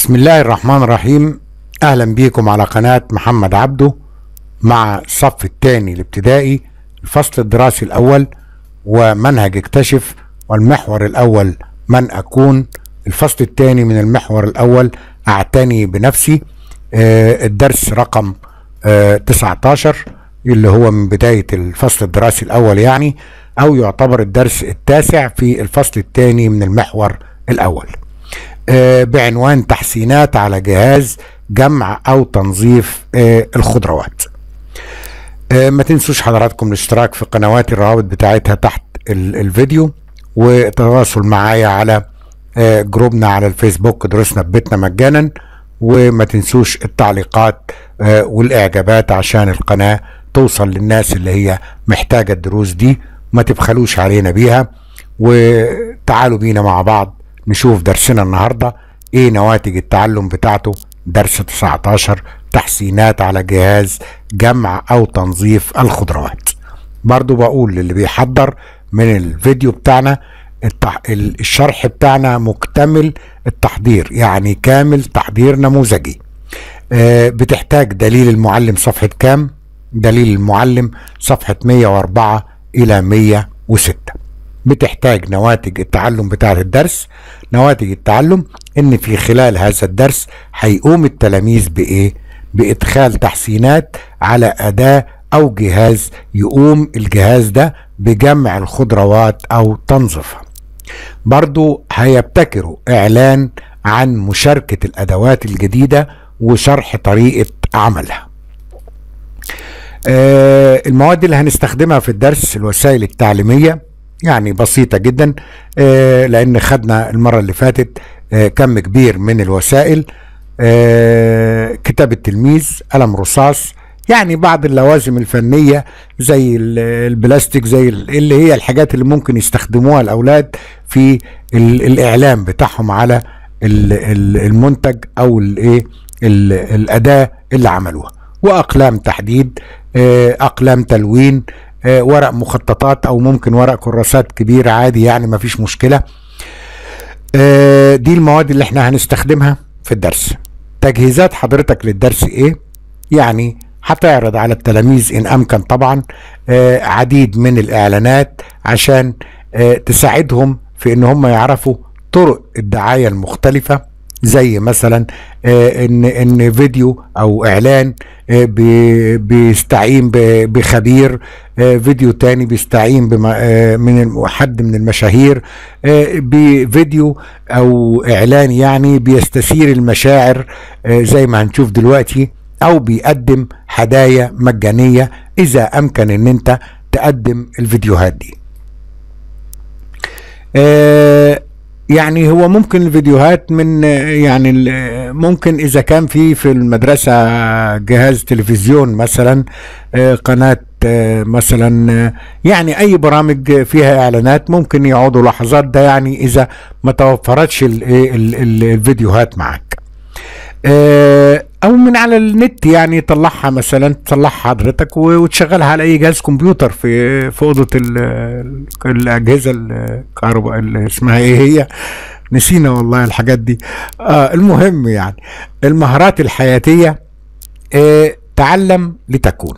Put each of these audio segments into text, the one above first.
بسم الله الرحمن الرحيم اهلا بيكم على قناة محمد عبده مع الصف الثاني الابتدائي الفصل الدراسي الاول ومنهج اكتشف والمحور الاول من اكون الفصل الثاني من المحور الاول اعتني بنفسي آه الدرس رقم آه 19 اللي هو من بداية الفصل الدراسي الاول يعني او يعتبر الدرس التاسع في الفصل الثاني من المحور الاول آه، بعنوان تحسينات على جهاز جمع او تنظيف آه، الخضروات آه، ما تنسوش حضراتكم الاشتراك في قنوات الروابط بتاعتها تحت ال- الفيديو وتواصل معايا على آه، جروبنا على الفيسبوك دروسنا ببيتنا مجانا وما تنسوش التعليقات آه، والاعجابات عشان القناة توصل للناس اللي هي محتاجة الدروس دي ما تبخلوش علينا بيها وتعالوا بينا مع بعض نشوف درسنا النهاردة ايه نواتج التعلم بتاعته درس 19 تحسينات على جهاز جمع او تنظيف الخضروات برضو بقول للي بيحضر من الفيديو بتاعنا التح... ال- الشرح بتاعنا مكتمل التحضير يعني كامل تحضير نموذجي آه، بتحتاج دليل المعلم صفحة كام دليل المعلم صفحة 104 إلى 106 بتحتاج نواتج التعلم بتاعة الدرس نواتج التعلم ان في خلال هذا الدرس هيقوم التلاميذ بايه بادخال تحسينات على اداة او جهاز يقوم الجهاز ده بجمع الخضروات او تنظيفها برضو هيبتكروا اعلان عن مشاركة الادوات الجديدة وشرح طريقة عملها آه، المواد اللي هنستخدمها في الدرس الوسائل التعليمية يعني بسيطة جدا آه، لأن خدنا المرة اللي فاتت آه، كم كبير من الوسائل آه، كتاب التلميذ قلم رصاص يعني بعض اللوازم الفنية زي ال- البلاستيك زي ال- اللي هي الحاجات اللي ممكن يستخدموها الأولاد في ال- الإعلام بتاعهم على ال- ال- المنتج أو الإيه ال- الأداة اللي عملوها وأقلام تحديد آه، أقلام تلوين آه، ورق مخططات أو ممكن ورق كراسات كبيرة عادي يعني مفيش مشكلة آه، دي المواد اللي احنا هنستخدمها في الدرس تجهيزات حضرتك للدرس ايه يعني هتعرض على التلاميذ ان امكن طبعا آه، عديد من الاعلانات عشان آه، تساعدهم في ان هم يعرفوا طرق الدعاية المختلفة زي مثلا آه، ان ان فيديو او اعلان آه، بي- بيستعين ب- بخبير آه، فيديو تاني بيستعين بم- آه، من الم- حد من المشاهير آه، بفيديو او اعلان يعني بيستثير المشاعر آه، زي ما هنشوف دلوقتي او بيقدم هدايا مجانية اذا امكن ان انت تقدم الفيديوهات دي آه، يعني هو ممكن الفيديوهات من آه، يعني ال- ممكن اذا كان في في المدرسه جهاز تلفزيون مثلا آه، قناه آه، مثلا آه، يعني اي برامج فيها اعلانات ممكن يقعدوا لحظات ده يعني اذا ما توفرتش ال- ال- ال- الفيديوهات معك آه، او من على النت يعني طلعها مثلا تطلعها حضرتك و- وتشغلها على اي جهاز كمبيوتر في في اوضه ال- ال- الاجهزه الكهرباء اللي اسمها ايه هي نسينا والله الحاجات دي آه المهم يعني المهارات الحياتيه آه تعلم لتكون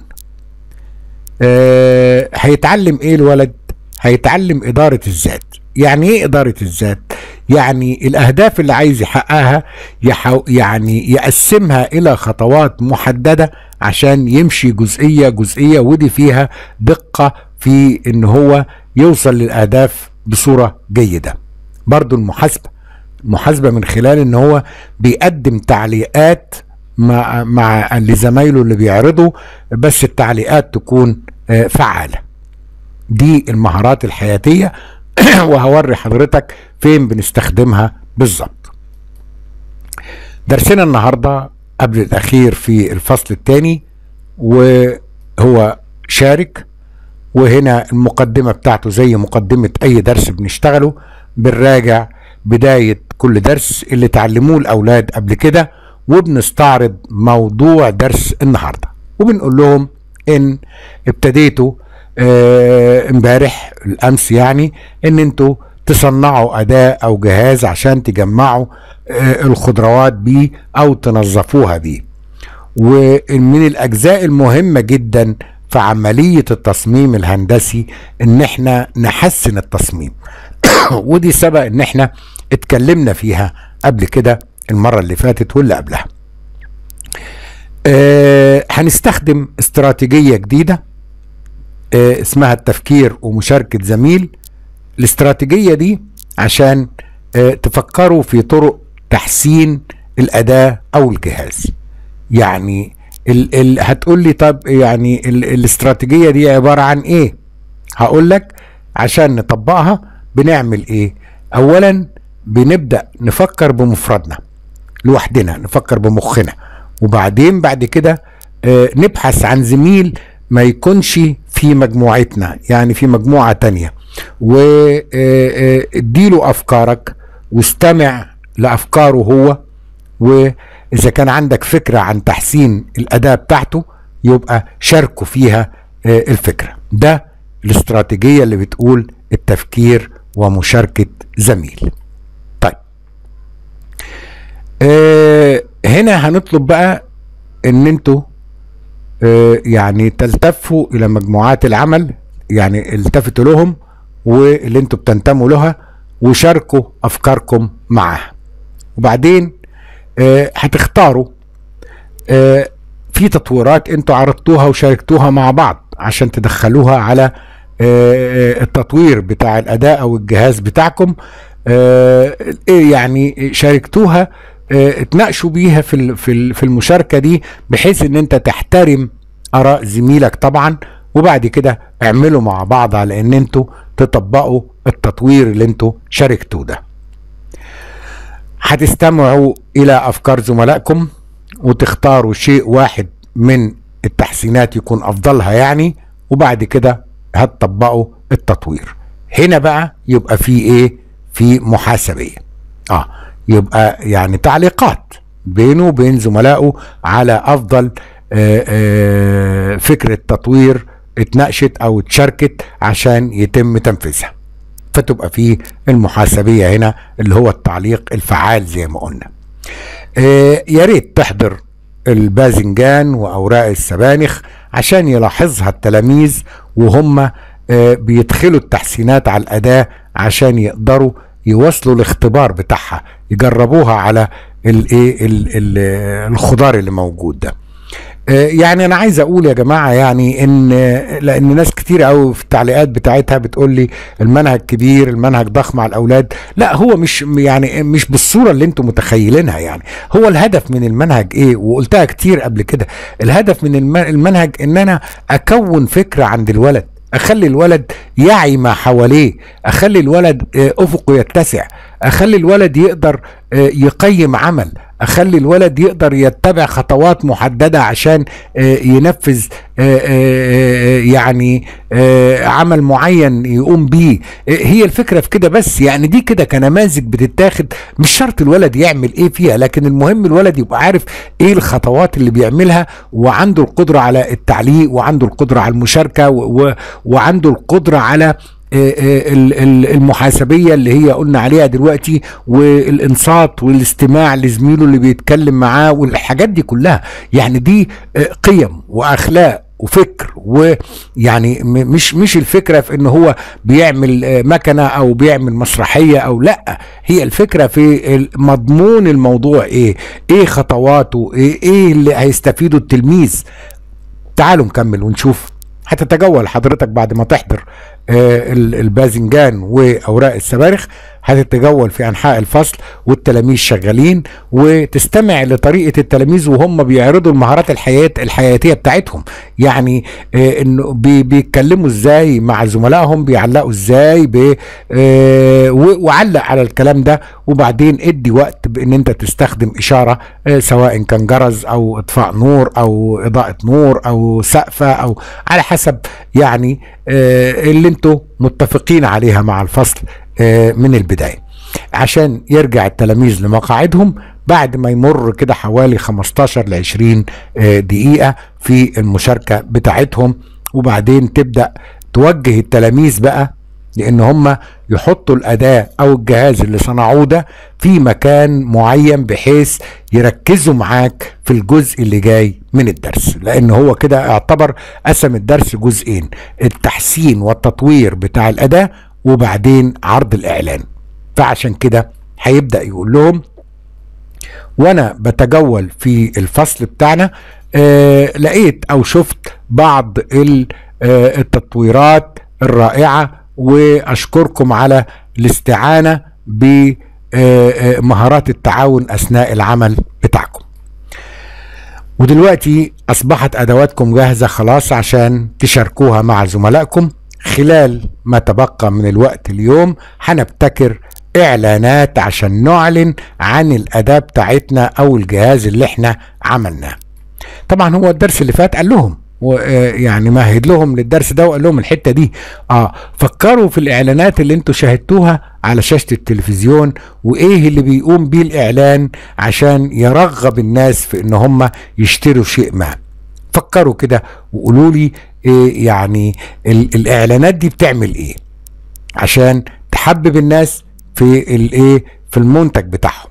آه هيتعلم ايه الولد هيتعلم اداره الذات يعني ايه اداره الذات يعني الاهداف اللي عايز يحققها يحو يعني يقسمها الى خطوات محدده عشان يمشي جزئيه جزئيه ودي فيها دقه في ان هو يوصل للاهداف بصوره جيده برضو المحاسبه المحاسبه من خلال ان هو بيقدم تعليقات مع مع لزمايله اللي بيعرضوا بس التعليقات تكون آه، فعاله دي المهارات الحياتيه وهوري حضرتك فين بنستخدمها بالظبط درسنا النهارده قبل الاخير في الفصل الثاني وهو شارك وهنا المقدمة بتاعته زي مقدمة أي درس بنشتغله بنراجع بداية كل درس اللي تعلموه الأولاد قبل كده وبنستعرض موضوع درس النهاردة وبنقول لهم إن ابتديتوا آه، امبارح الأمس يعني إن انتوا تصنعوا أداة أو جهاز عشان تجمعوا آه، الخضروات بيه أو تنظفوها بيه ومن الأجزاء المهمة جدا في عملية التصميم الهندسي إن إحنا نحسن التصميم ودي سبق إن إحنا اتكلمنا فيها قبل كده المرة اللي فاتت واللي قبلها آه هنستخدم استراتيجية جديدة آه اسمها التفكير ومشاركة زميل الاستراتيجية دي عشان آه تفكروا في طرق تحسين الأداة أو الجهاز يعني ال ال هتقول لي طب يعني ال الاستراتيجية دي عبارة عن ايه هقول لك عشان نطبقها بنعمل ايه اولا بنبدأ نفكر بمفردنا لوحدنا نفكر بمخنا وبعدين بعد كده آه نبحث عن زميل ما يكونش في مجموعتنا يعني في مجموعة تانية واديله افكارك واستمع لافكاره هو واذا كان عندك فكرة عن تحسين الاداة بتاعته يبقى شاركوا فيها آه الفكرة ده الاستراتيجية اللي بتقول التفكير ومشاركة زميل طيب آه هنا هنطلب بقى ان انتوا آه يعني تلتفوا الى مجموعات العمل يعني التفتوا لهم واللي انتوا بتنتموا لها وشاركوا افكاركم معاها وبعدين آه هتختاروا آه في تطويرات انتوا عرضتوها وشاركتوها مع بعض عشان تدخلوها على آه التطوير بتاع الاداء او الجهاز بتاعكم يعني شاركتوها اتناقشوا بيها في في المشاركه دي بحيث ان انت تحترم اراء زميلك طبعا وبعد كده اعملوا مع بعض على ان انتوا تطبقوا التطوير اللي انتوا شاركتوه ده هتستمعوا الى افكار زملائكم وتختاروا شيء واحد من التحسينات يكون افضلها يعني وبعد كده هتطبقوا التطوير هنا بقى يبقى في ايه في محاسبيه اه يبقى يعني تعليقات بينه وبين زملائه على افضل آآ آآ فكره تطوير اتناقشت او اتشاركت عشان يتم تنفيذها فتبقى في المحاسبيه هنا اللي هو التعليق الفعال زي ما قلنا يا ريت تحضر الباذنجان واوراق السبانخ عشان يلاحظها التلاميذ وهم بيدخلوا التحسينات على الاداه عشان يقدروا يوصلوا الاختبار بتاعها يجربوها على الايه الخضار اللي موجود ده يعني انا عايز اقول يا جماعه يعني ان لان ناس كتير قوي في التعليقات بتاعتها بتقول لي المنهج كبير المنهج ضخم على الاولاد لا هو مش يعني مش بالصوره اللي انتم متخيلينها يعني هو الهدف من المنهج ايه وقلتها كتير قبل كده الهدف من المنهج ان انا اكون فكره عند الولد اخلي الولد يعي ما حواليه اخلي الولد افقه يتسع اخلي الولد يقدر يقيم عمل اخلي الولد يقدر يتبع خطوات محدده عشان ينفذ يعني عمل معين يقوم بيه هي الفكره في كده بس يعني دي كده كنماذج بتتاخد مش شرط الولد يعمل ايه فيها لكن المهم الولد يبقى عارف ايه الخطوات اللي بيعملها وعنده القدره على التعليق وعنده القدره على المشاركه وعنده القدره على المحاسبية اللي هي قلنا عليها دلوقتي والإنصات والاستماع لزميله اللي بيتكلم معاه والحاجات دي كلها يعني دي قيم وأخلاق وفكر ويعني مش مش الفكره في ان هو بيعمل مكنه او بيعمل مسرحيه او لا هي الفكره في مضمون الموضوع ايه ايه خطواته ايه, إيه اللي هيستفيده التلميذ تعالوا نكمل ونشوف هتتجول حضرتك بعد ما تحضر آه الباذنجان واوراق الصواريخ هتتجول في انحاء الفصل والتلاميذ شغالين وتستمع لطريقه التلاميذ وهم بيعرضوا المهارات الحياه الحياتيه بتاعتهم يعني آه انه بي بيتكلموا ازاي مع زملائهم بيعلقوا ازاي بي آه وعلق على الكلام ده وبعدين ادي وقت بان انت تستخدم اشاره آه سواء كان جرس او اطفاء نور او اضاءه نور او سقفه او على حسب يعني آه اللي انتوا متفقين عليها مع الفصل من البدايه عشان يرجع التلاميذ لمقاعدهم بعد ما يمر كده حوالي 15 ل 20 دقيقه في المشاركه بتاعتهم وبعدين تبدا توجه التلاميذ بقى لان هم يحطوا الاداه او الجهاز اللي صنعوه ده في مكان معين بحيث يركزوا معاك في الجزء اللي جاي من الدرس لان هو كده اعتبر قسم الدرس جزئين التحسين والتطوير بتاع الاداه وبعدين عرض الاعلان فعشان كده هيبدا يقول لهم وانا بتجول في الفصل بتاعنا آه لقيت او شفت بعض ال- آه التطويرات الرائعه واشكركم على الاستعانه بمهارات التعاون اثناء العمل بتاعكم ودلوقتي اصبحت ادواتكم جاهزه خلاص عشان تشاركوها مع زملائكم خلال ما تبقى من الوقت اليوم هنبتكر اعلانات عشان نعلن عن الاداه بتاعتنا او الجهاز اللي احنا عملناه طبعا هو الدرس اللي فات قال لهم ويعني مهد لهم للدرس ده وقال لهم الحته دي اه فكروا في الاعلانات اللي انتوا شاهدتوها على شاشه التلفزيون وايه اللي بيقوم بيه الاعلان عشان يرغب الناس في ان هم يشتروا شيء ما فكروا كده وقولوا لي إيه يعني ال- الاعلانات دي بتعمل ايه عشان تحبب الناس في الايه في المنتج بتاعهم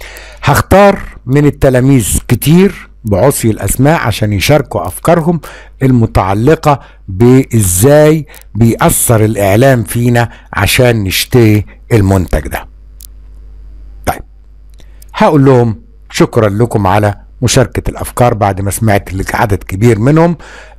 هختار من التلاميذ كتير بعصي الاسماء عشان يشاركوا افكارهم المتعلقه بازاي بيأثر الاعلام فينا عشان نشتري المنتج ده. طيب هقول لهم شكرا لكم على مشاركه الافكار بعد ما سمعت لك عدد كبير منهم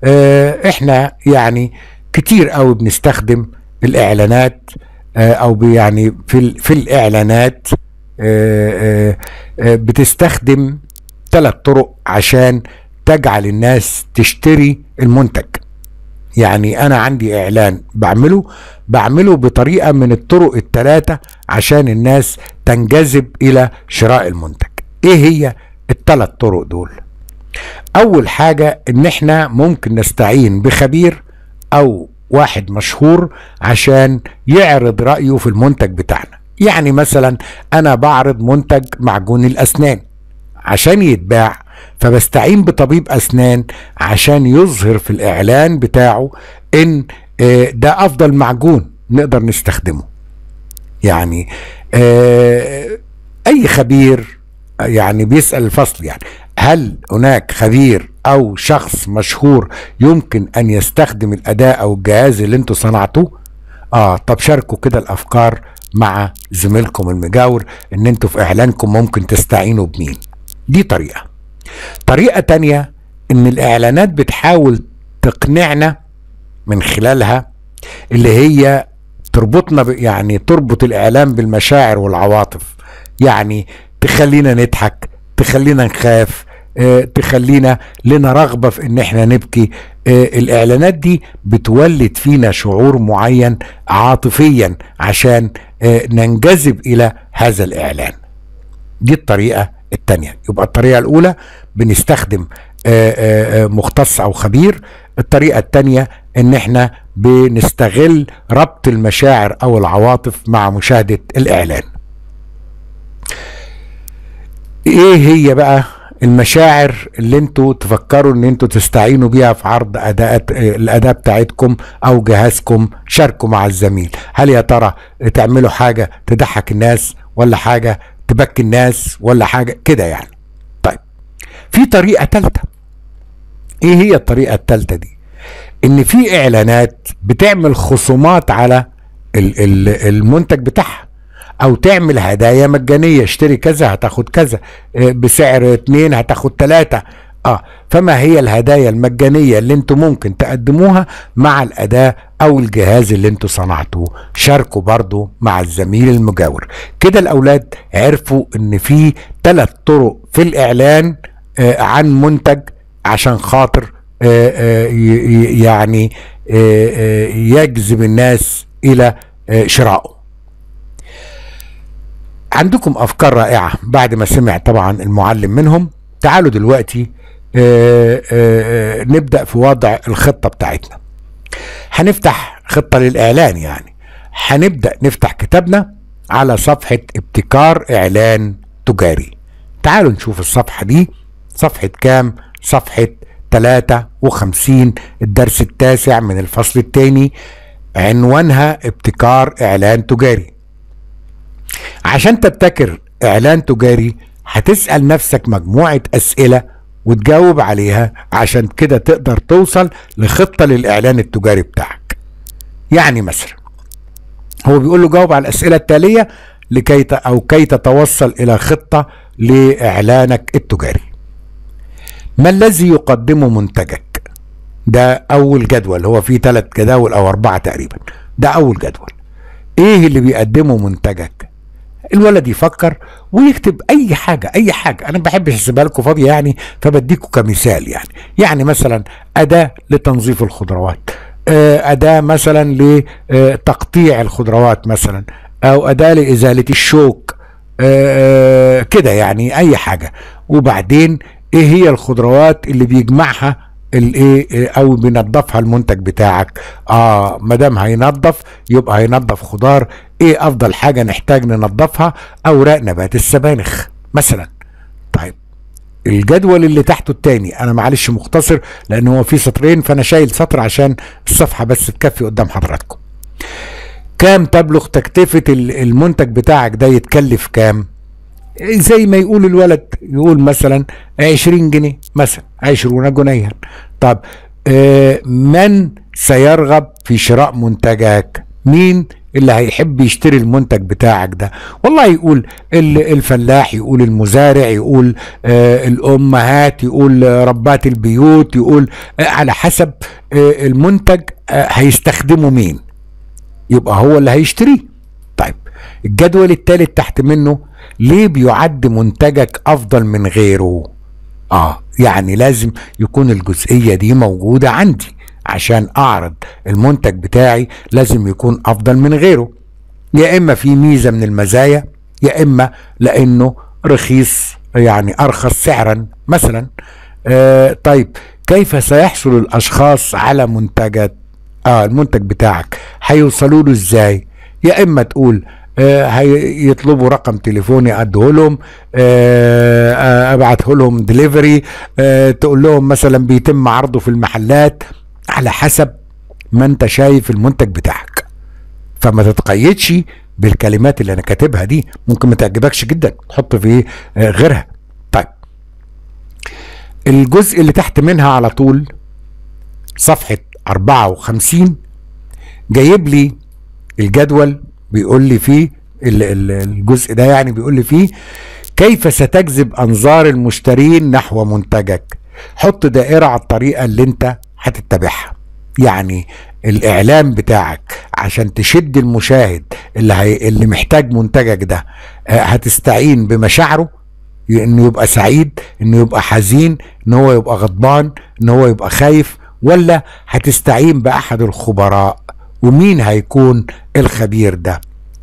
آه احنا يعني كتير قوي بنستخدم الاعلانات آه او بي- يعني في ال- في الاعلانات آه، آه، آه، بتستخدم ثلاث طرق عشان تجعل الناس تشتري المنتج يعني انا عندي اعلان بعمله بعمله بطريقه من الطرق الثلاثه عشان الناس تنجذب الى شراء المنتج ايه هي الثلاث طرق دول اول حاجه ان احنا ممكن نستعين بخبير او واحد مشهور عشان يعرض رايه في المنتج بتاعنا يعني مثلا انا بعرض منتج معجون الاسنان عشان يتباع فبستعين بطبيب اسنان عشان يظهر في الاعلان بتاعه ان آه، ده افضل معجون نقدر نستخدمه يعني آه، اي خبير يعني بيسال الفصل يعني هل هناك خبير او شخص مشهور يمكن ان يستخدم الاداه او الجهاز اللي انتوا صنعتوه اه طب شاركوا كده الافكار مع زميلكم المجاور ان انتوا في اعلانكم ممكن تستعينوا بمين دي طريقه طريقه تانية ان الاعلانات بتحاول تقنعنا من خلالها اللي هي تربطنا ب- يعني تربط الاعلام بالمشاعر والعواطف يعني تخلينا نضحك تخلينا نخاف آه، تخلينا لنا رغبة في ان احنا نبكي آه، الاعلانات دي بتولد فينا شعور معين عاطفيا عشان آه، ننجذب الى هذا الاعلان دي الطريقة التانية يبقى الطريقة الأولى بنستخدم آه، آه، آه، مختص أو خبير الطريقة التانية إن إحنا بنستغل ربط المشاعر أو العواطف مع مشاهدة الإعلان إيه هي بقى المشاعر اللي انتوا تفكروا ان انتوا تستعينوا بيها في عرض اداءات الاداء بتاعتكم او جهازكم شاركوا مع الزميل هل يا ترى تعملوا حاجه تضحك الناس ولا حاجه تبكي الناس ولا حاجه كده يعني طيب في طريقه ثالثه ايه هي الطريقه الثالثه دي ان في اعلانات بتعمل خصومات على ال- ال- المنتج بتاعها او تعمل هدايا مجانيه اشتري كذا هتاخد كذا آه، بسعر اتنين هتاخد تلاتة اه فما هي الهدايا المجانيه اللي انتوا ممكن تقدموها مع الاداه او الجهاز اللي انتوا صنعتوه شاركوا برضو مع الزميل المجاور كده الاولاد عرفوا ان في ثلاث طرق في الاعلان آه عن منتج عشان خاطر آه آه ي- ي- يعني آه آه يجذب الناس الى آه شرائه عندكم افكار رائعه بعد ما سمع طبعا المعلم منهم تعالوا دلوقتي آه، آه، آه، نبدا في وضع الخطه بتاعتنا هنفتح خطه للاعلان يعني هنبدا نفتح كتابنا على صفحه ابتكار اعلان تجاري تعالوا نشوف الصفحه دي صفحه كام صفحه 53 الدرس التاسع من الفصل الثاني عنوانها ابتكار اعلان تجاري عشان تبتكر اعلان تجاري هتسأل نفسك مجموعة اسئلة وتجاوب عليها عشان كده تقدر توصل لخطة للاعلان التجاري بتاعك يعني مثلا هو بيقول له جاوب على الاسئلة التالية لكي ت... او كي تتوصل الى خطة لاعلانك التجاري ما الذي يقدمه منتجك ده اول جدول هو فيه ثلاث جداول او اربعة تقريبا ده اول جدول ايه اللي بيقدمه منتجك الولد يفكر ويكتب اي حاجه اي حاجه انا ما بحبش اسيبها لكم فاضيه يعني فبديكم كمثال يعني يعني مثلا اداه لتنظيف الخضروات آه، اداه مثلا لتقطيع الخضروات مثلا او اداه لازاله الشوك آه، كده يعني اي حاجه وبعدين ايه هي الخضروات اللي بيجمعها الايه او بينظفها المنتج بتاعك اه ما دام هينظف يبقى هينظف خضار ايه افضل حاجه نحتاج ننظفها اوراق نبات السبانخ مثلا طيب الجدول اللي تحته التاني انا معلش مختصر لان هو فيه سطرين فانا شايل سطر عشان الصفحه بس تكفي قدام حضراتكم كام تبلغ تكلفه المنتج بتاعك ده يتكلف كام زي ما يقول الولد يقول مثلا 20 جنيه مثلا 20 جنيها طب آه من سيرغب في شراء منتجك مين اللي هيحب يشتري المنتج بتاعك ده والله يقول الفلاح يقول المزارع يقول آه الامهات يقول ربات البيوت يقول آه على حسب آه المنتج آه هيستخدمه مين يبقى هو اللي هيشتريه طيب الجدول الثالث تحت منه ليه بيعد منتجك افضل من غيره اه يعني لازم يكون الجزئية دي موجودة عندي عشان اعرض المنتج بتاعي لازم يكون افضل من غيره يا اما في ميزة من المزايا يا اما لانه رخيص يعني ارخص سعرا مثلا آه طيب كيف سيحصل الاشخاص على منتجات اه المنتج بتاعك هيوصلوا له ازاي يا اما تقول هيطلبوا آه رقم تليفوني اديه لهم آه, آه، ابعته لهم دليفري آه تقول لهم مثلا بيتم عرضه في المحلات على حسب ما انت شايف المنتج بتاعك فما تتقيدش بالكلمات اللي انا كاتبها دي ممكن ما تعجبكش جدا تحط فيه آه غيرها طيب الجزء اللي تحت منها على طول صفحة 54 جايب لي الجدول بيقول لي فيه الجزء ده يعني بيقول لي فيه كيف ستجذب انظار المشترين نحو منتجك حط دائرة على الطريقة اللي انت هتتبعها يعني الاعلان بتاعك عشان تشد المشاهد اللي هي اللي محتاج منتجك ده هتستعين بمشاعره انه يبقى سعيد انه يبقى حزين ان هو يبقى غضبان ان هو يبقى خايف ولا هتستعين باحد الخبراء ومين هيكون الخبير ده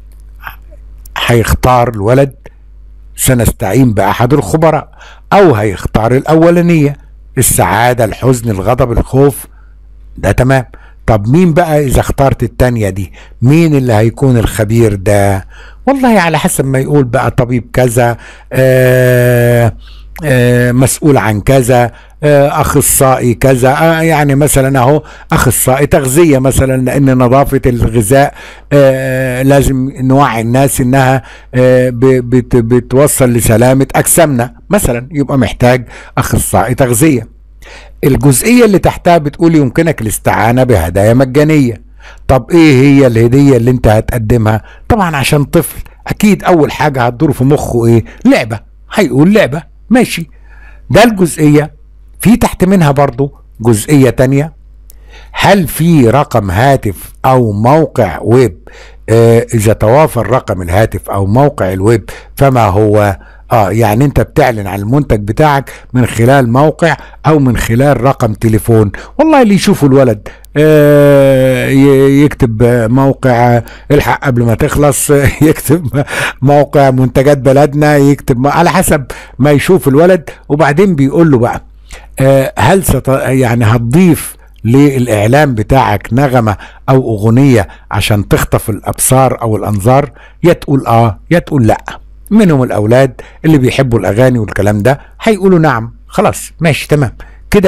هيختار الولد سنستعين بأحد الخبراء أو هيختار الأولانية السعادة الحزن الغضب الخوف ده تمام طب مين بقى إذا اخترت التانية دي مين اللي هيكون الخبير ده والله على حسب ما يقول بقى طبيب كذا آه آه مسؤول عن كذا آه اخصائي كذا آه يعني مثلا اهو اخصائي تغذيه مثلا لان نظافه الغذاء آه لازم نوعي الناس انها آه بت بتوصل لسلامه اجسامنا مثلا يبقى محتاج اخصائي تغذيه الجزئيه اللي تحتها بتقول يمكنك الاستعانه بهدايا مجانيه طب ايه هي الهديه اللي انت هتقدمها طبعا عشان طفل اكيد اول حاجه هتدور في مخه ايه لعبه هيقول لعبه ماشي ده الجزئيه في تحت منها برضو جزئية تانية هل في رقم هاتف او موقع ويب آه اذا توافر رقم الهاتف او موقع الويب فما هو اه يعني انت بتعلن عن المنتج بتاعك من خلال موقع او من خلال رقم تليفون والله اللي يشوفوا الولد آه يكتب موقع الحق قبل ما تخلص يكتب موقع منتجات بلدنا يكتب على حسب ما يشوف الولد وبعدين بيقول له بقى آه هل ست يعني هتضيف للاعلان بتاعك نغمه او اغنيه عشان تخطف الابصار او الانظار يا تقول اه يا تقول لا منهم الاولاد اللي بيحبوا الاغاني والكلام ده هيقولوا نعم خلاص ماشي تمام كده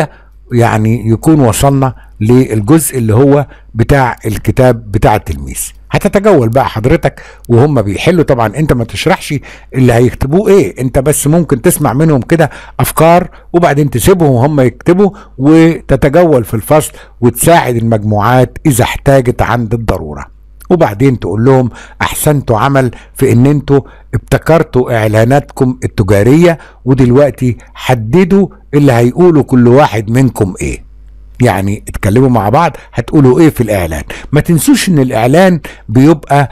يعني يكون وصلنا للجزء اللي هو بتاع الكتاب بتاع التلميذ هتتجول بقى حضرتك وهم بيحلوا طبعا انت ما تشرحش اللي هيكتبوه ايه انت بس ممكن تسمع منهم كده افكار وبعدين تسيبهم وهم يكتبوا وتتجول في الفصل وتساعد المجموعات اذا احتاجت عند الضروره وبعدين تقول لهم احسنتوا عمل في ان انتوا ابتكرتوا اعلاناتكم التجاريه ودلوقتي حددوا اللي هيقولوا كل واحد منكم ايه يعني اتكلموا مع بعض هتقولوا ايه في الاعلان ما تنسوش ان الاعلان بيبقى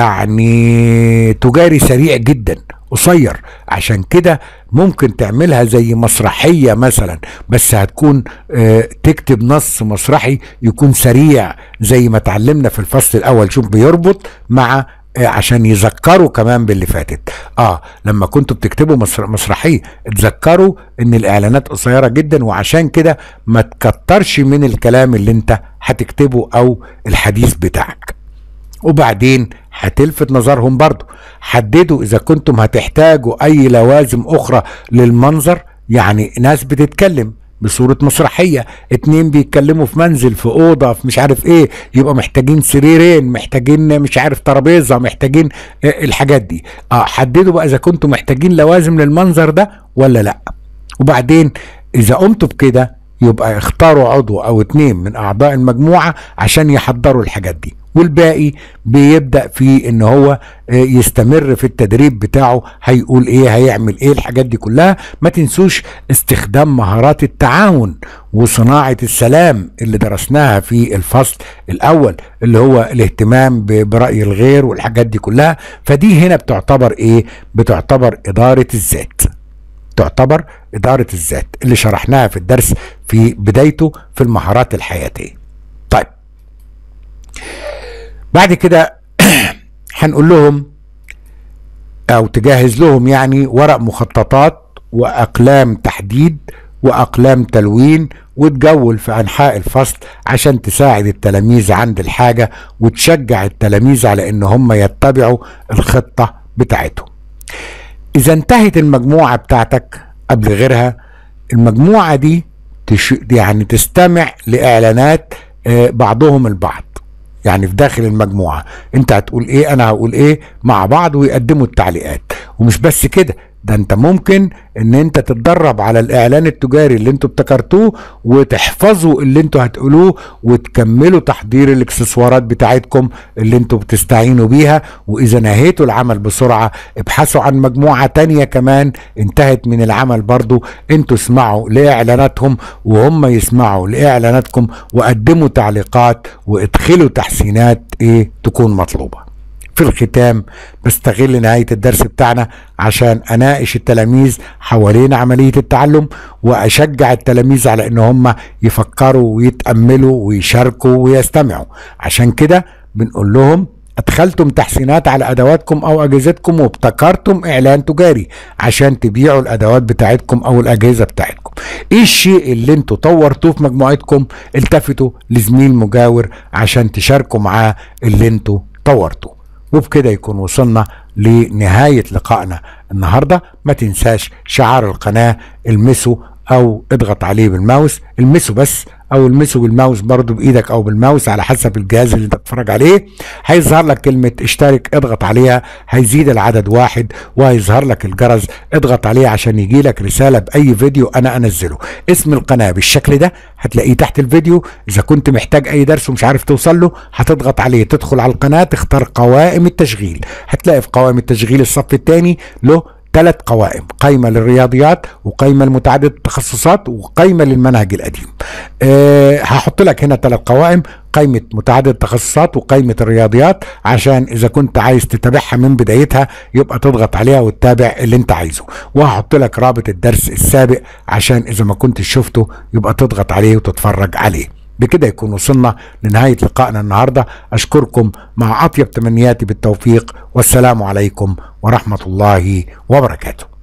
يعني تجاري سريع جدا قصير عشان كده ممكن تعملها زي مسرحية مثلا بس هتكون اه تكتب نص مسرحي يكون سريع زي ما اتعلمنا في الفصل الاول شوف بيربط مع عشان يذكروا كمان باللي فاتت اه لما كنتوا بتكتبوا مسر مسرحيه اتذكروا ان الاعلانات قصيره جدا وعشان كده ما تكترش من الكلام اللي انت هتكتبه او الحديث بتاعك وبعدين هتلفت نظرهم برضو حددوا اذا كنتم هتحتاجوا اي لوازم اخرى للمنظر يعني ناس بتتكلم بصورة مسرحية اتنين بيتكلموا في منزل في أوضة في مش عارف ايه يبقى محتاجين سريرين محتاجين مش عارف ترابيزة محتاجين الحاجات دي اه حددوا بقى إذا كنتوا محتاجين لوازم للمنظر ده ولا لأ وبعدين إذا قمتوا بكده يبقى اختاروا عضو أو اتنين من أعضاء المجموعة عشان يحضروا الحاجات دي والباقي بيبدا في ان هو يستمر في التدريب بتاعه هيقول ايه هيعمل ايه الحاجات دي كلها ما تنسوش استخدام مهارات التعاون وصناعه السلام اللي درسناها في الفصل الاول اللي هو الاهتمام براي الغير والحاجات دي كلها فدي هنا بتعتبر ايه بتعتبر اداره الذات تعتبر اداره الذات اللي شرحناها في الدرس في بدايته في المهارات الحياتيه طيب بعد كده هنقول لهم او تجهز لهم يعني ورق مخططات واقلام تحديد واقلام تلوين وتجول في انحاء الفصل عشان تساعد التلاميذ عند الحاجه وتشجع التلاميذ على ان هم يتبعوا الخطه بتاعتهم. اذا انتهت المجموعه بتاعتك قبل غيرها المجموعه دي تش... يعني تستمع لاعلانات بعضهم البعض يعني في داخل المجموعة انت هتقول ايه انا هقول ايه مع بعض ويقدموا التعليقات ومش بس كده ده انت ممكن ان انت تتدرب على الاعلان التجاري اللي انتوا ابتكرتوه وتحفظوا اللي انتوا هتقولوه وتكملوا تحضير الاكسسوارات بتاعتكم اللي انتوا بتستعينوا بيها واذا نهيتوا العمل بسرعة ابحثوا عن مجموعة تانية كمان انتهت من العمل برضو انتوا اسمعوا لاعلاناتهم وهم يسمعوا لاعلاناتكم وقدموا تعليقات وادخلوا تحسينات ايه تكون مطلوبه في الختام بستغل نهاية الدرس بتاعنا عشان أناقش التلاميذ حوالين عملية التعلم وأشجع التلاميذ على إن هم يفكروا ويتأملوا ويشاركوا ويستمعوا عشان كده بنقول لهم أدخلتم تحسينات على أدواتكم أو أجهزتكم وابتكرتم إعلان تجاري عشان تبيعوا الأدوات بتاعتكم أو الأجهزة بتاعتكم إيه الشيء اللي انتوا طورتوه في مجموعتكم التفتوا لزميل مجاور عشان تشاركوا معاه اللي انتوا طورتوه وبكده يكون وصلنا لنهاية لقائنا النهاردة ما تنساش شعار القناة المسوا او اضغط عليه بالماوس المسه بس او المسه بالماوس برضو بايدك او بالماوس على حسب الجهاز اللي انت بتتفرج عليه هيظهر لك كلمة اشترك اضغط عليها هيزيد العدد واحد وهيظهر لك الجرس اضغط عليه عشان يجي لك رسالة باي فيديو انا انزله اسم القناة بالشكل ده هتلاقيه تحت الفيديو اذا كنت محتاج اي درس ومش عارف توصل له هتضغط عليه تدخل على القناة تختار قوائم التشغيل هتلاقي في قوائم التشغيل الصف الثاني له ثلاث قوائم قائمة للرياضيات وقائمة لمتعدد التخصصات وقائمة للمنهج القديم أه هحط لك هنا ثلاث قوائم قائمة متعدد التخصصات وقائمة الرياضيات عشان إذا كنت عايز تتابعها من بدايتها يبقى تضغط عليها وتتابع اللي أنت عايزه وهحط لك رابط الدرس السابق عشان إذا ما كنتش شفته يبقى تضغط عليه وتتفرج عليه بكده يكون وصلنا لنهاية لقائنا النهاردة أشكركم مع أطيب تمنياتي بالتوفيق والسلام عليكم ورحمة الله وبركاته